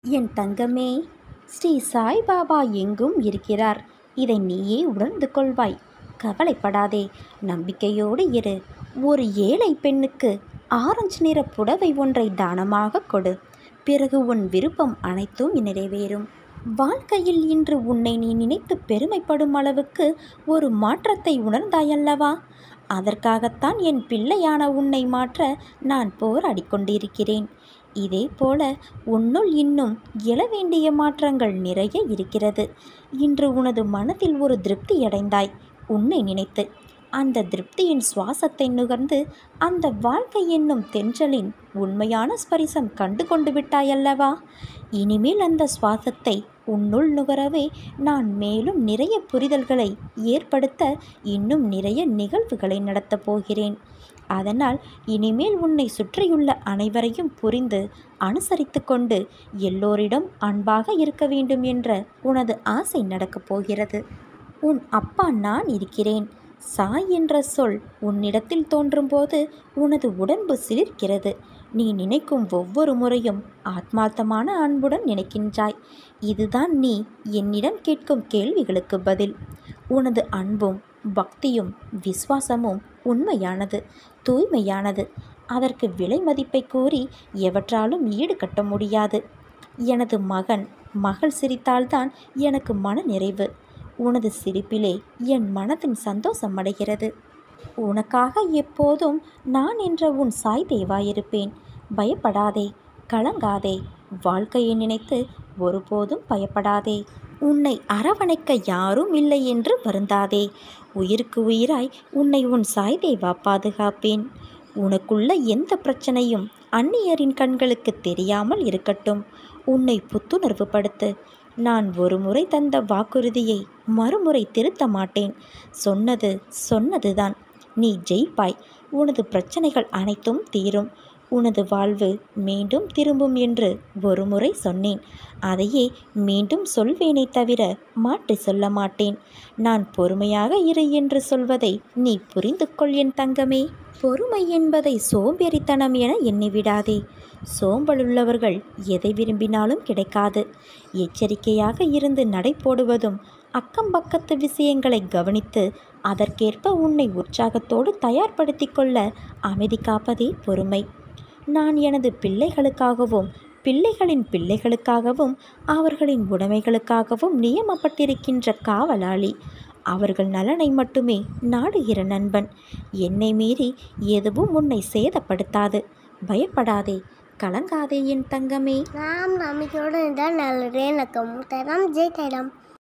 என் தங்கமே ஸ்ரீ சாய்பாபா எங்கும் இருக்கிறார் இதை நீயே உணர்ந்து கொள்வாய் கவலைப்படாதே நம்பிக்கையோடு இரு ஒரு ஏழை பெண்ணுக்கு ஆரஞ்சு நிற புடவை ஒன்றை தானமாக கொடு பிறகு உன் விருப்பம் அனைத்தும் நிறைவேறும் வாழ்க்கையில் இன்று உன்னை நீ நினைத்து பெருமைப்படும் அளவுக்கு ஒரு மாற்றத்தை உணர்ந்தாயல்லவா அதற்காகத்தான் என் பிள்ளையான உன்னை மாற்ற நான் போராடிக் கொண்டிருக்கிறேன் இதே போல உன்னுள் இன்னும் எழ வேண்டிய மாற்றங்கள் நிறைய இருக்கிறது இன்று உனது மனதில் ஒரு திருப்தி அடைந்தாய் உன்னை நினைத்து அந்த திருப்தியின் சுவாசத்தை நுகர்ந்து அந்த வாழ்க்கை என்னும் தென்றலின் உண்மையான ஸ்பரிசம் கண்டு கொண்டு விட்டாயல்லவா இனிமேல் அந்த சுவாசத்தை உன்னுள் நுகரவே நான் மேலும் நிறைய புரிதல்களை ஏற்படுத்த இன்னும் நிறைய நிகழ்வுகளை நடத்தப் போகிறேன் அதனால் இனிமேல் உன்னை சுற்றியுள்ள அனைவரையும் புரிந்து அனுசரித்து கொண்டு எல்லோரிடம் அன்பாக இருக்க வேண்டும் என்ற உனது ஆசை நடக்கப் போகிறது உன் அப்பா நான் இருக்கிறேன் சாய் என்ற சொல் உன்னிடத்தில் தோன்றும்போது உனது உடம்பு சிலிர்க்கிறது நீ நினைக்கும் ஒவ்வொரு முறையும் ஆத்மார்த்தமான அன்புடன் நினைக்கின்றாய் இதுதான் நீ என்னிடம் கேட்கும் கேள்விகளுக்கு பதில் உனது அன்பும் பக்தியும் விசுவாசமும் உண்மையானது தூய்மையானது அதற்கு விலை மதிப்பை கூறி எவற்றாலும் ஈடுகட்ட முடியாது எனது மகன் மகள் சிரித்தால்தான் எனக்கு மன நிறைவு உனது சிரிப்பிலே என் மனதின் சந்தோஷம் அடைகிறது உனக்காக எப்போதும் நான் என்ற உன் சாய் தேவாயிருப்பேன் பயப்படாதே கலங்காதே வாழ்க்கையை நினைத்து ஒருபோதும் பயப்படாதே உன்னை அரவணைக்க யாரும் இல்லை என்று வருந்தாதே உயிருக்கு உயிராய் உன்னை உன் சாய் தேவா பாதுகாப்பேன் உனக்குள்ள எந்த பிரச்சனையும் அந்நியரின் கண்களுக்கு தெரியாமல் இருக்கட்டும் உன்னை புத்துணர்வு படுத்து நான் ஒரு முறை தந்த வாக்குறுதியை மறுமுறை திருத்த மாட்டேன் சொன்னது சொன்னதுதான் நீ ஜெயிப்பாய் உனது பிரச்சனைகள் அனைத்தும் தீரும் உனது வாழ்வு மீண்டும் திரும்பும் என்று ஒரு முறை சொன்னேன் அதையே மீண்டும் சொல்வேனே தவிர மாற்றி சொல்ல மாட்டேன் நான் பொறுமையாக இரு என்று சொல்வதை நீ புரிந்து கொள் என் தங்கமே பொறுமை என்பதை சோம்பேறித்தனம் என எண்ணிவிடாதே சோம்பலுள்ளவர்கள் எதை விரும்பினாலும் கிடைக்காது எச்சரிக்கையாக இருந்து நடை போடுவதும் அக்கம் பக்கத்து விஷயங்களை கவனித்து அதற்கேற்ப உன்னை உற்சாகத்தோடு தயார்படுத்தி கொள்ள அமைதி காப்பதே பொறுமை நான் எனது பிள்ளைகளுக்காகவும் பிள்ளைகளின் பிள்ளைகளுக்காகவும் அவர்களின் உடைமைகளுக்காகவும் நியமப்பட்டிருக்கின்ற காவலாளி அவர்கள் நலனை மட்டுமே நாடுகிற நண்பன் என்னை மீறி எதுவும் உன்னை சேதப்படுத்தாது பயப்படாதே கலங்காதே என் தங்கமே நாம் நம்பிக்கையோடு இருந்தால் நல்லதே நடக்கும் தரம் ஜெய் தரம்